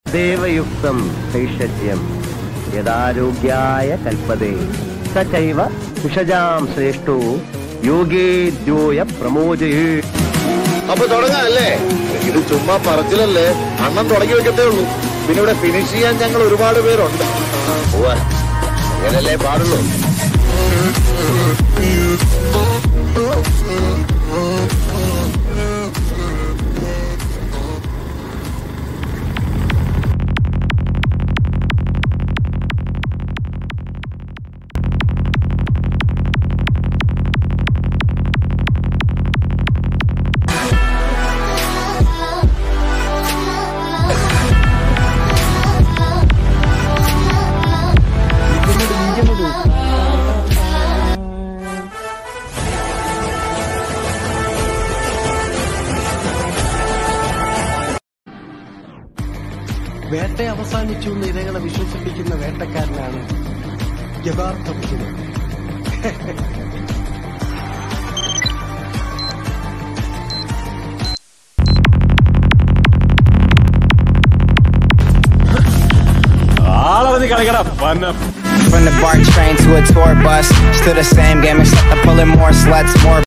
ദേവയുക്തം ഭൈഷജ്യം യഥാരോഗ്യായ കൽപ്പതേ സചൈവ വിഷജാം ശ്രേഷ്ഠോ യോഗേദ്യോയ പ്രമോദയേ അപ്പൊ തുടങ്ങാല്ലേ ഇത് ചുമ്മാ പറച്ചിലല്ലേ അണ്ണൻ തുടങ്ങി വെക്കത്തേ ഉള്ളൂ പിന്നെ ഇവിടെ ഫിനിഷ് ചെയ്യാൻ ഞങ്ങൾ ഒരുപാട് പേരുണ്ട് അങ്ങനല്ലേ പാടുള്ളൂ വേട്ട അവസാനിച്ചു എന്ന് ഇരകളെ വിശ്വസിപ്പിക്കുന്ന വേട്ടക്കാരനാണ് യഥാർത്ഥ ബുദ്ധിമാൻ ആളവധി കളിക്കട പന്ന From the BART train to a tour bus, still the same game except I'm pulling more sluts, more